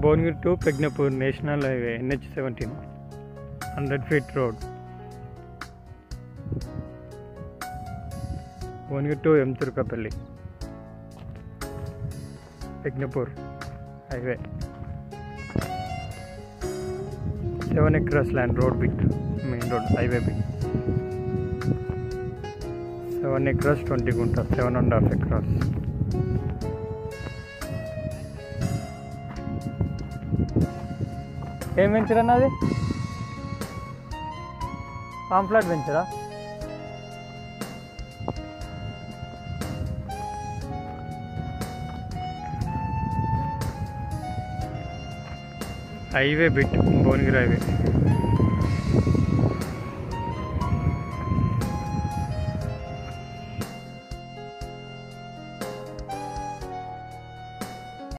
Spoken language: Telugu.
Bhuvanagiri to Pragnapur national highway NH seventeen hundred feet road Bhuvanagiri to M Turkapalli Pragnapur highway seven acres land road bit main road highway bit seven acres twenty గుంట సెవెన్ అండ్ హాఫ్ ఎక్రాస్ ఏం వెంచర్ అన్నది పాంప్లెట్ వెంచరా హైవే బిట్ భువనగిరి హైవే